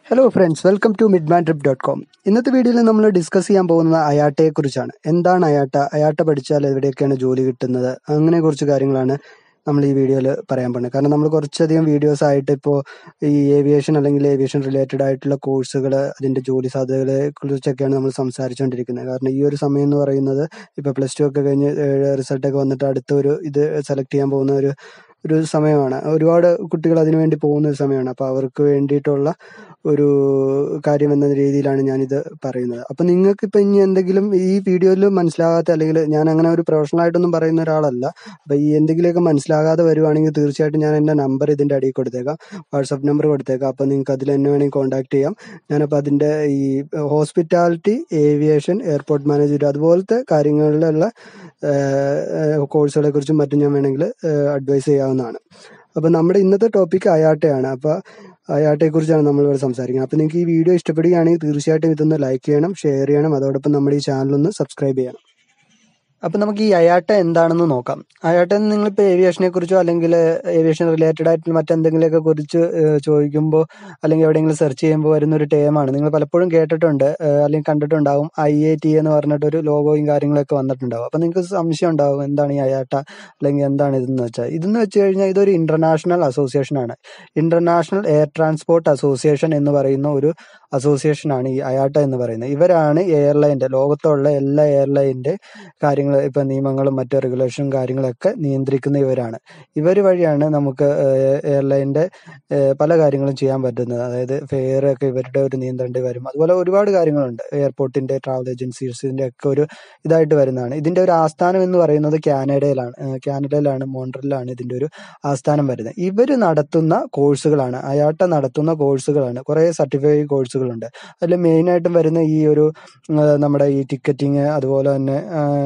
hello friends welcome to Midman trip dot com ഇന്നത്തെ വീഡിയോയിൽ നമ്മൾ ഡിസ്കസ് ചെയ്യാൻ പോകുന്നത് അയാട്ടയെ കുറിച്ചാണ് എന്താണ് അയാട്ട അയാട്ട പഠിച്ചാൽ എവിടെയൊക്കെയാണ് ജോലി കിട്ടുന്നത് അങ്ങനെ കുറച്ച് കാര്യങ്ങളാണ് നമ്മൾ ഈ വീഡിയോയിൽ പറയാൻ പോകുന്നത് കാരണം നമ്മൾ കുറച്ചധികം വീഡിയോസ് ആയിട്ട് ഇപ്പോൾ ഈ ഏവിയേഷൻ അല്ലെങ്കിൽ ഏവിയേഷൻ റിലേറ്റഡ് ആയിട്ടുള്ള കോഴ്സുകൾ അതിൻ്റെ ജോലി സാധ്യതകളെ കുറിച്ചൊക്കെയാണ് നമ്മൾ സംസാരിച്ചുകൊണ്ടിരിക്കുന്നത് കാരണം ഈ ഒരു സമയം എന്ന് പറയുന്നത് ഇപ്പോൾ പ്ലസ് ടു ഒക്കെ കഴിഞ്ഞ് റിസൾട്ടൊക്കെ വന്നിട്ട് അടുത്ത ഒരു ഇത് സെലക്ട് ചെയ്യാൻ പോകുന്ന ഒരു ഒരു സമയമാണ് ഒരുപാട് കുട്ടികൾ അതിനു വേണ്ടി പോകുന്ന ഒരു സമയമാണ് അപ്പോൾ അവർക്ക് വേണ്ടിയിട്ടുള്ള ഒരു കാര്യം എന്ന രീതിയിലാണ് ഞാനിത് പറയുന്നത് അപ്പൊ നിങ്ങൾക്ക് ഇപ്പൊ ഇനി എന്തെങ്കിലും ഈ വീഡിയോയിൽ മനസ്സിലാകാത്ത അല്ലെങ്കിൽ ഞാൻ അങ്ങനെ ഒരു പ്രൊഫഷണൽ ആയിട്ടൊന്നും പറയുന്ന ഒരാളല്ല അപ്പൊ ഈ എന്തെങ്കിലുമൊക്കെ മനസ്സിലാകാതെ വരുവാണെങ്കിൽ തീർച്ചയായിട്ടും ഞാൻ എന്റെ നമ്പർ ഇതിന്റെ അടിയിൽ കൊടുത്തേക്കാം വാട്സപ്പ് നമ്പർ കൊടുത്തേക്കാം അപ്പൊ നിങ്ങൾക്ക് അതിൽ എന്നെ വേണമെങ്കിൽ കോൺടാക്ട് ചെയ്യാം ഞാനപ്പോൾ അതിന്റെ ഈ ഹോസ്പിറ്റാലിറ്റി ഏവിയേഷൻ എയർപോർട്ട് മാനേജ്മെന്റ് അതുപോലത്തെ കാര്യങ്ങളിലുള്ള കോഴ്സുകളെ കുറിച്ചും മറ്റും ഞാൻ വേണമെങ്കിൽ അഡ്വൈസ് ചെയ്യാവുന്നതാണ് അപ്പൊ നമ്മുടെ ഇന്നത്തെ ടോപ്പിക് അയാട്ടയാണ് അപ്പൊ അയാട്ടെ കുറിച്ചാണ് നമ്മൾ ഇവിടെ സംസാരിക്കുന്നത് അപ്പൊ നിങ്ങൾക്ക് ഈ വീഡിയോ ഇഷ്ടപ്പെടുകയാണെങ്കിൽ തീർച്ചയായിട്ടും ഇതൊന്ന് ലൈക്ക് ചെയ്യണം ഷെയർ ചെയ്യണം അതോടൊപ്പം നമ്മുടെ ഈ ചാനൽ ഒന്ന് സബ്സ്ക്രൈബ് ചെയ്യണം അപ്പൊ നമുക്ക് ഈ അയാട്ട എന്താണെന്ന് നോക്കാം അയാട്ട നിങ്ങളിപ്പോ ഏവിയേഷനെ കുറിച്ചോ അല്ലെങ്കിൽ ഏവിയേഷൻ റിലേറ്റഡ് ആയിട്ട് മറ്റെന്തെങ്കിലുമൊക്കെ കുറിച്ച് ചോദിക്കുമ്പോൾ അല്ലെങ്കിൽ എവിടെയെങ്കിലും സെർച്ച് ചെയ്യുമ്പോൾ വരുന്ന ഒരു ടേമാണ് നിങ്ങൾ പലപ്പോഴും കേട്ടിട്ടുണ്ട് അല്ലെങ്കിൽ കണ്ടിട്ടുണ്ടാവും ഐ എ ടി എന്ന് പറഞ്ഞിട്ട് ഒരു ലോഗോയും കാര്യങ്ങളൊക്കെ വന്നിട്ടുണ്ടാവും അപ്പൊ നിങ്ങൾക്ക് സംശയം ഉണ്ടാവും എന്താണ് ഈ അയാട്ട അല്ലെങ്കിൽ എന്താണ് ഇതെന്ന് വെച്ചാൽ ഇതെന്ന് വെച്ച് കഴിഞ്ഞാൽ ഇതൊരു ഇന്റർനാഷണൽ അസോസിയേഷൻ ആണ് ഇന്റർനാഷണൽ എയർ ട്രാൻസ്പോർട്ട് അസോസിയേഷൻ എന്ന് പറയുന്ന ഒരു അസോസിയേഷൻ ആണ് ഈ അയാട്ട എന്ന് പറയുന്നത് ഇവരാണ് എയർലൈൻ്റെ ലോകത്തുള്ള എല്ലാ എയർലൈൻ്റെ കാര്യങ്ങൾ ഇപ്പൊ നിയമങ്ങളും മറ്റു റെഗുലേഷനും കാര്യങ്ങളൊക്കെ നിയന്ത്രിക്കുന്ന ഇവരാണ് ഇവർ വഴിയാണ് നമുക്ക് എയർലൈൻ്റെ പല കാര്യങ്ങളും ചെയ്യാൻ പറ്റുന്നത് അതായത് ഫെയർ ഒക്കെ ഇവരുടെ ഒരു നിയന്ത്രണത്തിൽ വരും അതുപോലെ ഒരുപാട് കാര്യങ്ങളുണ്ട് എയർപോർട്ടിന്റെ ട്രാവൽ ഏജൻസീസിന്റെ ഒക്കെ ഒരു ഇതായിട്ട് വരുന്നതാണ് ഇതിന്റെ ഒരു ആസ്ഥാനം എന്ന് പറയുന്നത് കാനഡയിലാണ് കാനഡയിലാണ് മോൺട്രലിലാണ് ഇതിന്റെ ഒരു ആസ്ഥാനം വരുന്നത് ഇവർ നടത്തുന്ന കോഴ്സുകളാണ് അയാട്ട നടത്തുന്ന കോഴ്സുകളാണ് കുറെ സർട്ടിഫൈ കോഴ്സുകളുണ്ട് അതിൽ മെയിനായിട്ടും വരുന്ന ഈ ഒരു നമ്മുടെ ഈ ടിക്കറ്റിങ് അതുപോലെ തന്നെ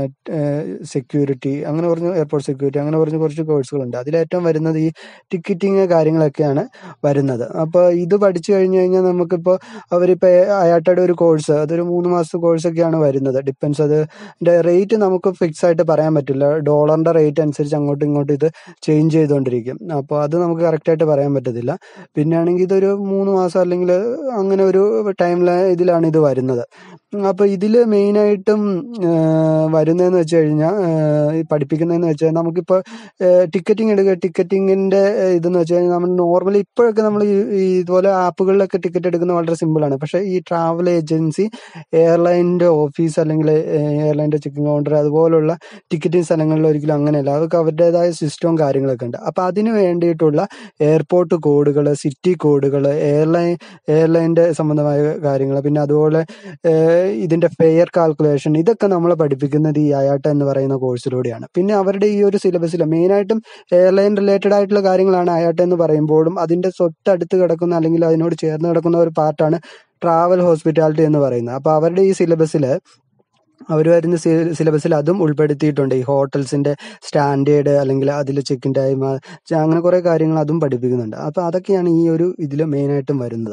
സെക്യൂരിറ്റി അങ്ങനെ പറഞ്ഞ എയർപോർട്ട് സെക്യൂരിറ്റി അങ്ങനെ പറഞ്ഞ കുറച്ച് കോഴ്സുകളുണ്ട് അതിലേറ്റവും വരുന്നത് ഈ ടിക്കറ്റിങ് കാര്യങ്ങളൊക്കെയാണ് വരുന്നത് അപ്പോൾ ഇത് പഠിച്ചു കഴിഞ്ഞു കഴിഞ്ഞാൽ നമുക്കിപ്പോൾ അവരിപ്പോൾ അയാട്ടയുടെ ഒരു കോഴ്സ് അതൊരു മൂന്ന് മാസത്തെ കോഴ്സൊക്കെയാണ് വരുന്നത് ഡിപ്പെൻസ് അത് റേറ്റ് നമുക്ക് ഫിക്സ് ആയിട്ട് പറയാൻ പറ്റില്ല ഡോളറിന്റെ റേറ്റ് അനുസരിച്ച് അങ്ങോട്ടും ഇങ്ങോട്ടും ഇത് ചേഞ്ച് ചെയ്തുകൊണ്ടിരിക്കും അപ്പോൾ അത് നമുക്ക് കറക്റ്റായിട്ട് പറയാൻ പറ്റത്തില്ല പിന്നെ ആണെങ്കിൽ ഇതൊരു മൂന്ന് മാസം അല്ലെങ്കിൽ അങ്ങനെ ഒരു ടൈം ഇതിലാണ് ഇത് വരുന്നത് അപ്പൊ ഇതില് മെയിനായിട്ടും വരുന്നതെന്ന് വെച്ച് കഴിഞ്ഞാൽ പഠിപ്പിക്കുന്നതെന്ന് വെച്ചാൽ നമുക്കിപ്പോ ടിക്കറ്റിംഗ് എടുക്കുക ടിക്കറ്റിങ്ങിന്റെ ഇതെന്ന് വെച്ച് കഴിഞ്ഞാൽ നമ്മൾ നോർമലി ഇപ്പോഴൊക്കെ നമ്മൾ ഇതുപോലെ ആപ്പുകളിലൊക്കെ ടിക്കറ്റ് എടുക്കുന്നത് വളരെ സിമ്പിൾ ആണ് പക്ഷേ ഈ ട്രാവൽ ഏജൻസി എയർലൈനിന്റെ ഓഫീസ് അല്ലെങ്കിൽ എയർലൈനിന്റെ ചെക്കിംഗ് കൗണ്ടർ അതുപോലുള്ള ടിക്കറ്റിംഗ് സ്ഥലങ്ങളിൽ ഒരിക്കലും അങ്ങനെയല്ല അതൊക്കെ അവരുടേതായ സിസ്റ്റവും കാര്യങ്ങളൊക്കെ ഉണ്ട് അപ്പൊ അതിന് വേണ്ടിയിട്ടുള്ള എയർപോർട്ട് കോഡുകൾ സിറ്റി കോഡുകൾ എയർലൈൻ എയർലൈനിന്റെ സംബന്ധമായ കാര്യങ്ങൾ പിന്നെ അതുപോലെ ഇതിന്റെ ഫെയർ കാൽക്കുലേഷൻ ഇതൊക്കെ നമ്മളെ പഠിപ്പിക്കുന്നത് ഈ അയാട്ട എന്ന് പറയുന്ന കോഴ്സിലൂടെയാണ് പിന്നെ അവരുടെ ഈ ഒരു സിലബസിൽ മെയിനായിട്ടും എയർലൈൻ റിലേറ്റഡ് ആയിട്ടുള്ള കാര്യങ്ങളാണ് അയാട്ട എന്ന് പറയുമ്പോഴും അതിന്റെ തൊട്ടടുത്ത് കിടക്കുന്ന അല്ലെങ്കിൽ അതിനോട് ചേർന്ന് കിടക്കുന്ന ഒരു പാർട്ടാണ് ട്രാവൽ ഹോസ്പിറ്റാലിറ്റി എന്ന് പറയുന്നത് അപ്പൊ അവരുടെ ഈ സിലബസിൽ അവർ വരുന്ന സിലബസിൽ അതും ഉൾപ്പെടുത്തിയിട്ടുണ്ട് ഈ ഹോട്ടൽസിന്റെ സ്റ്റാൻഡേർഡ് അല്ലെങ്കിൽ അതിൽ ചെക്കിൻ ടൈം അങ്ങനെ കുറെ കാര്യങ്ങൾ അതും പഠിപ്പിക്കുന്നുണ്ട് അപ്പൊ അതൊക്കെയാണ് ഈ ഒരു ഇതിൽ മെയിനായിട്ടും വരുന്നത്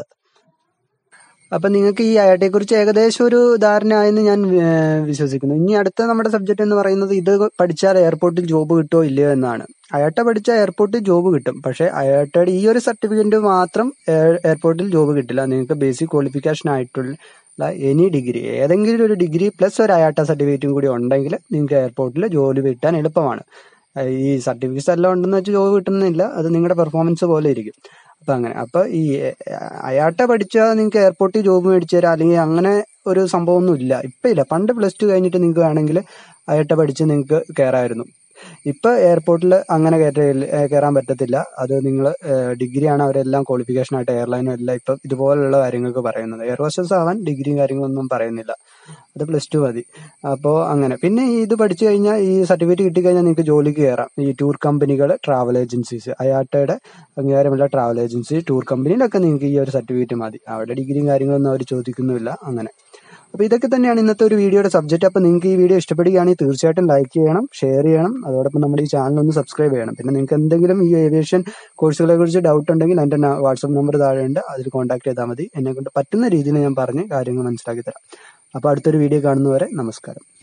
അപ്പൊ നിങ്ങൾക്ക് ഈ അയാട്ടെ കുറിച്ച് ഏകദേശം ഒരു ധാരണ ആയെന്ന് ഞാൻ വിശ്വസിക്കുന്നു ഇനി അടുത്ത നമ്മുടെ സബ്ജക്ട് എന്ന് പറയുന്നത് ഇത് പഠിച്ചാൽ എയർപോർട്ടിൽ ജോബ് കിട്ടുമോ ഇല്ലയോ എന്നാണ് അയാട്ട പഠിച്ചാൽ എയർപോർട്ടിൽ ജോബ് കിട്ടും പക്ഷെ അയാട്ടയുടെ ഈ ഒരു സർട്ടിഫിക്കറ്റ് മാത്രം എയർപോർട്ടിൽ ജോബ് കിട്ടില്ല നിങ്ങൾക്ക് ബേസിക് ക്വാളിഫിക്കേഷൻ ആയിട്ടുള്ള എനി ഡിഗ്രി ഏതെങ്കിലും ഒരു ഡിഗ്രി പ്ലസ് ഒരു അയാട്ട സർട്ടിഫിക്കറ്റും കൂടി ഉണ്ടെങ്കിൽ നിങ്ങൾക്ക് എയർപോർട്ടിൽ ജോലി കിട്ടാൻ എളുപ്പമാണ് ഈ സർട്ടിഫിക്കറ്റ്സ് എല്ലാം ഉണ്ടെന്ന് വെച്ച് ജോബ് കിട്ടുന്നില്ല അത് നിങ്ങളുടെ പെർഫോമൻസ് പോലെ ഇരിക്കും അപ്പൊ അങ്ങനെ അപ്പൊ ഈ അയാട്ട പഠിച്ചാൽ നിങ്ങൾക്ക് എയർപോർട്ടിൽ ജോബ് മേടിച്ചു തരാം അല്ലെങ്കിൽ അങ്ങനെ ഒരു സംഭവമൊന്നും ഇല്ല ഇപ്പൊ ഇല്ല പണ്ട് പ്ലസ് ടു കഴിഞ്ഞിട്ട് നിങ്ങൾക്ക് വേണമെങ്കിൽ അയാട്ട പഠിച്ച് നിങ്ങൾക്ക് കയറായിരുന്നു ഇപ്പൊ എയർപോർട്ടിൽ അങ്ങനെ കയറാൻ പറ്റത്തില്ല അത് നിങ്ങൾ ഡിഗ്രിയാണ് അവരെല്ലാം ക്വാളിഫിക്കേഷൻ ആയിട്ട് എയർലൈനും എല്ലാം ഇപ്പൊ ഇതുപോലുള്ള കാര്യങ്ങൾക്ക് പറയുന്നത് എയർ ഹോസ്റ്റസ് ആവാൻ ഡിഗ്രിയും കാര്യങ്ങളൊന്നും പറയുന്നില്ല അത് പ്ലസ് ടു മതി അപ്പോൾ അങ്ങനെ പിന്നെ ഇത് പഠിച്ചു കഴിഞ്ഞാൽ ഈ സർട്ടിഫിക്കറ്റ് കിട്ടിക്കഴിഞ്ഞാൽ നിങ്ങൾക്ക് ജോലിക്ക് കയറാം ഈ ടൂർ കമ്പനികൾ ട്രാവൽ ഏജൻസീസ് അയാട്ടയുടെ അംഗീകാരമുള്ള ട്രാവൽ ഏജൻസി ടൂർ കമ്പനിയിലൊക്കെ നിങ്ങൾക്ക് ഈ ഒരു സർട്ടിഫിക്കറ്റ് മതി അവിടെ ഡിഗ്രിയും കാര്യങ്ങളൊന്നും അവർ ചോദിക്കുന്നുമില്ല അങ്ങനെ അപ്പൊ ഇതൊക്കെ തന്നെയാണ് ഇന്നത്തെ ഒരു വീഡിയോയുടെ സബ്ജക്റ്റ് അപ്പൊ നിങ്ങൾക്ക് ഈ വീഡിയോ ഇഷ്ടപ്പെടുകയാണെങ്കിൽ തീർച്ചയായിട്ടും ലൈക്ക് ചെയ്യണം ഷെയർ ചെയ്യണം അതോടൊപ്പം നമ്മുടെ ഈ ചാനൽ ഒന്ന് സബ്സ്ക്രൈബ് ചെയ്യണം പിന്നെ നിങ്ങൾക്ക് എന്തെങ്കിലും ഈ ഏവിയേഷൻ കോഴ്സുകളെ കുറിച്ച് ഡൗട്ട് ഉണ്ടെങ്കിൽ എൻ്റെ വാട്സ്ആപ്പ് നമ്പർ താഴെയുണ്ട് അതിൽ കോൺടാക്ട് ചെയ്താൽ മതി എന്നെ കൊണ്ട് പറ്റുന്ന രീതിയിൽ ഞാൻ പറഞ്ഞ് കാര്യങ്ങൾ മനസ്സിലാക്കി തരാം അപ്പൊ അടുത്തൊരു വീഡിയോ കാണുന്നവരെ നമസ്കാരം